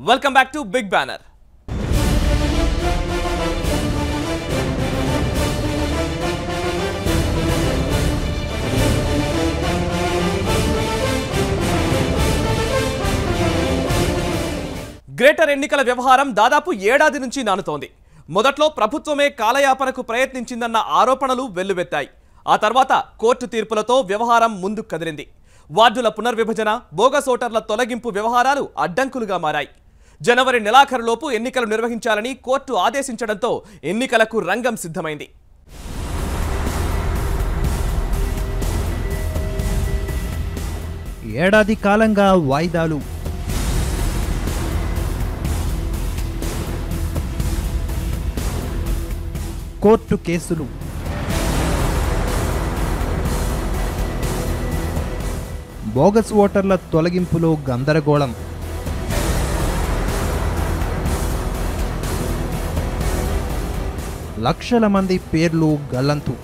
welcome back to big banner greater ఎన్నికల వ్యవహారం దాదాపు ఏడాది నుంచి నానుతోంది మొదట్లో ప్రభుత్వమే కాలయాపనకు ప్రయత్నించిందన్న ఆరోపణలు వెల్లువెత్తాయి ఆ తర్వాత కోర్టు తీర్పులతో వ్యవహారం ముందుకు కదిలింది వార్డుల పునర్విభజన బోగస్ ఓటర్ల తొలగింపు వ్యవహారాలు అడ్డంకులుగా మారాయి జనవరి నెలాఖరులోపు ఎన్నికలు నిర్వహించాలని కోర్టు ఆదేశించడంతో ఎన్నికలకు రంగం సిద్ధమైంది ఏడాది కాలంగా వాయిదాలు కోర్టు కేసులు బోగస్ ఓటర్ల తొలగింపులో గందరగోళం లక్షల మంది పేర్లు గల్లంతు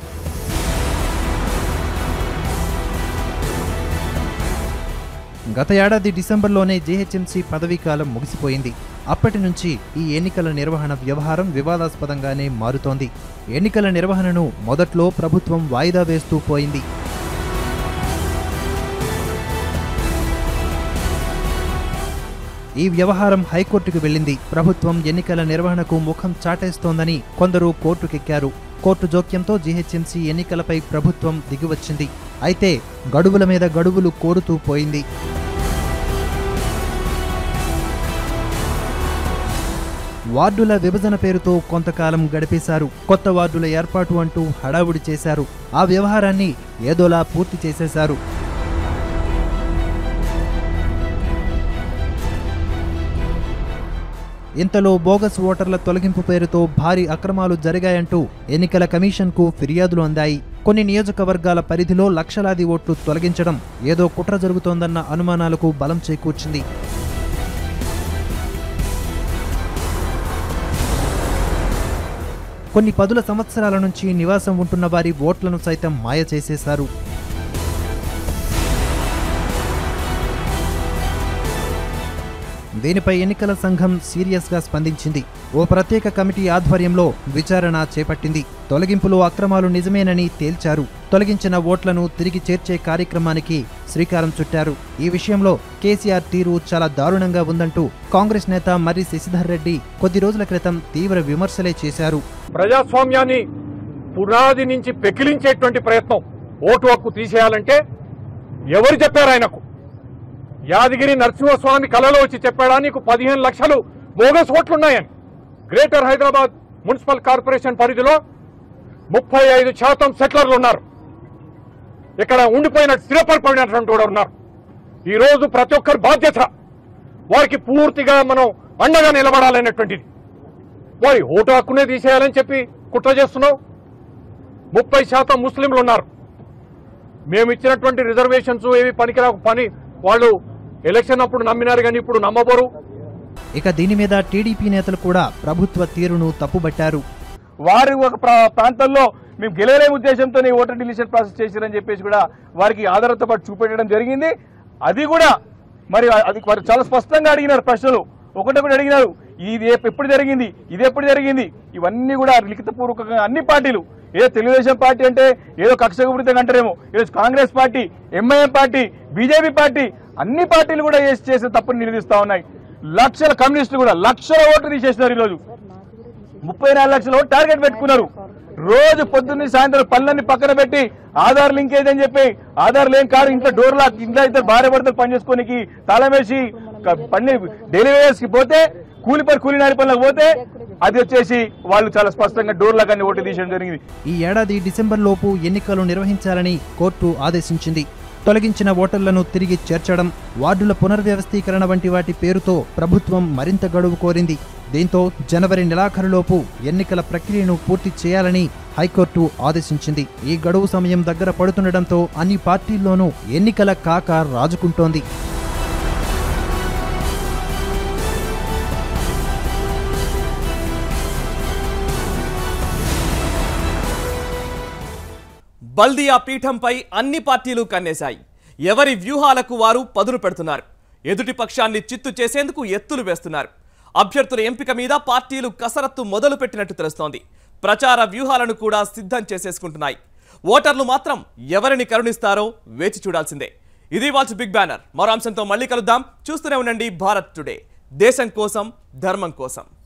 గత ఏడాది డిసెంబర్లోనే జేహెచ్ఎంసీ పదవీకాలం ముగిసిపోయింది అప్పటి నుంచి ఈ ఎన్నికల నిర్వహణ వ్యవహారం వివాదాస్పదంగానే మారుతోంది ఎన్నికల నిర్వహణను మొదట్లో ప్రభుత్వం వాయిదా వేస్తూ పోయింది ఈ వ్యవహారం హైకోర్టుకు వెళ్ళింది ప్రభుత్వం ఎన్నికల నిర్వహణకు ముఖం చాటేస్తోందని కొందరు కోర్టుకెక్కారు కోర్టు జోక్యంతో జీహెచ్ఎంసీ ఎన్నికలపై ప్రభుత్వం దిగివచ్చింది అయితే గడువుల మీద గడువులు కోరుతూ పోయింది వార్డుల విభజన పేరుతో కొంతకాలం గడిపేశారు కొత్త వార్డుల ఏర్పాటు అంటూ హడావుడి చేశారు ఆ వ్యవహారాన్ని ఏదోలా పూర్తి చేసేశారు ఇంతలో బోగస్ ఓటర్ల తొలగింపు పేరుతో భారీ అక్రమాలు జరిగాయంటూ ఎన్నికల కమిషన్కు ఫిర్యాదులు అందాయి కొన్ని నియోజకవర్గాల పరిధిలో లక్షలాది ఓట్లు తొలగించడం ఏదో కుట్ర జరుగుతోందన్న అనుమానాలకు బలం చేకూర్చింది కొన్ని పదుల సంవత్సరాల నుంచి నివాసం ఉంటున్న వారి ఓట్లను సైతం మాయ చేసేశారు దీనిపై ఎన్నికల సంఘం సీరియస్గా స్పందించింది ఓ ప్రత్యేక కమిటీ ఆధ్వర్యంలో విచారణ చేపట్టింది తొలగింపులో అక్రమాలు నిజమేనని తేల్చారు తొలగించిన ఓట్లను తిరిగి చేర్చే కార్యక్రమానికి శ్రీకారం చుట్టారు ఈ విషయంలో కేసీఆర్ తీరు చాలా దారుణంగా ఉందంటూ కాంగ్రెస్ నేత మర్రి శశిధర్ రెడ్డి కొద్ది రోజుల క్రితం తీవ్ర విమర్శలే చేశారు ప్రజాస్వామ్యాన్ని పునాది నుంచి పెకిలించేటువంటి ప్రయత్నం ఓటు హక్కు తీసేయాలంటే ఎవరు చెప్పారు ఆయనకు యాదగిరి నరసింహస్వామి కలలో వచ్చి చెప్పాడా నీకు పదిహేను లక్షలు బోగస్ ఓట్లున్నాయని గ్రేటర్ హైదరాబాద్ మున్సిపల్ కార్పొరేషన్ పరిధిలో ముప్పై ఐదు శాతం సెటిలర్లు ఉన్నారు ఇక్కడ ఉండిపోయిన స్థిరపడిపోయినటువంటి కూడా ఉన్నారు ఈ రోజు ప్రతి ఒక్కరి బాధ్యత వారికి పూర్తిగా మనం అండగా నిలబడాలనేటువంటిది వారి ఓటు హక్కునే తీసేయాలని చెప్పి కుట్ర చేస్తున్నావు ముప్పై శాతం ముస్లింలు ఉన్నారు మేము ఇచ్చినటువంటి రిజర్వేషన్స్ ఏవి పనికిరాకు పని వాళ్ళు ఎలక్షన్ అప్పుడు నమ్మినారు కానీ ఇప్పుడు నమ్మబోరు ఇక దీని మీద టీడీపీ నేతలు కూడా ప్రభుత్వ తీరును తప్పుబట్టారు వారి ఒక ప్రా- ప్రాంతంలో మేము గెలవలేని ఉద్దేశంతో ఓటర్ డిలీషన్ ప్రాసెస్ చేశారని చెప్పేసి కూడా వారికి ఆధారంతో పాటు చూపెట్టడం జరిగింది అది కూడా మరి అది వారు చాలా స్పష్టంగా అడిగినారు ప్రశ్నలు ఒకటొకటి అడిగినారు ఇది ఎప్- ఎప్పుడు జరిగింది ఇది ఎప్పుడు జరిగింది ఇవన్నీ కూడా లిఖితపూర్వకంగా అన్ని పార్టీలు ఏదో తెలుగుదేశం పార్టీ అంటే ఏదో కక్షగుప్తంగా అంటారేమో ఈరోజు Congress party MIM party BJP party అన్ని పార్టీలు కూడా చేసి చేసే తప్పుని నిలదీస్తా ఉన్నాయి లక్షల కమ్యూనిస్టులు కూడా లక్షల ఓట్లు తీసేసినారు ఈరోజు ముప్పై నాలుగు లక్షల ఓట్లు టార్గెట్ పెట్టుకున్నారు రోజు పొద్దున్న సాయంత్రం పనులన్నీ పక్కన పెట్టి ఆధార్ లింకేజ్ అని చెప్పి ఆధార్ లేని కాదు ఇంట్లో డోర్ లాక్ ఇంట్లో ఇద్దరు భార్య భర్తలు పని చేసుకోనికి తాళం వేసి క- పని డైలీ వేయర్స్ కి పోతే కూలి పని కూలి నారి పనులకు పోతే అది వచ్చేసి వాళ్ళు చాలా స్పష్టంగా డోర్ లాక్ అన్ని ఓట్లు తీసేయడం జరిగింది ఈ ఏడాది డిసెంబర్ లోపు ఎన్నికలు నిర్వహించాలని కోర్టు ఆదేశించింది తొలగించిన ఓటర్లను తిరిగి చేర్చడం వార్డుల పునర్వ్యవస్థీకరణ వంటి వాటి పేరుతో ప్రభుత్వం మరింత గడువు కోరింది దీంతో జనవరి నెలాఖరులోపు ఎన్నికల ప్రక్రియను పూర్తి చేయాలని హైకోర్టు ఆదేశించింది ఈ గడువు సమయం దగ్గర పడుతుండటంతో అన్ని పార్టీల్లోనూ ఎన్నికల కాక రాజుకుంటోంది బల్దియా పీఠంపై అన్ని పార్టీలు కన్నేశాయి ఎవరి వ్యూహాలకు వారు పదును పెడుతున్నారు ఎదుటి పక్షాన్ని చిత్తు చేసేందుకు ఎత్తులు వేస్తున్నారు అభ్యర్థుల ఎంపిక మీద పార్టీలు కసరత్తు మొదలుపెట్టినట్టు తెలుస్తోంది ప్రచార వ్యూహాలను కూడా సిద్ధం చేసేసుకుంటున్నాయి ఓటర్లు మాత్రం ఎవరిని కరుణిస్తారో వేచి చూడాల్సిందే ఇది వాచ్ బిగ్ బ్యానర్ మరో అంశంతో మళ్ళీ కలుద్దాం చూస్తూనే ఉండండి భారత్ టుడే దేశం కోసం ధర్మం కోసం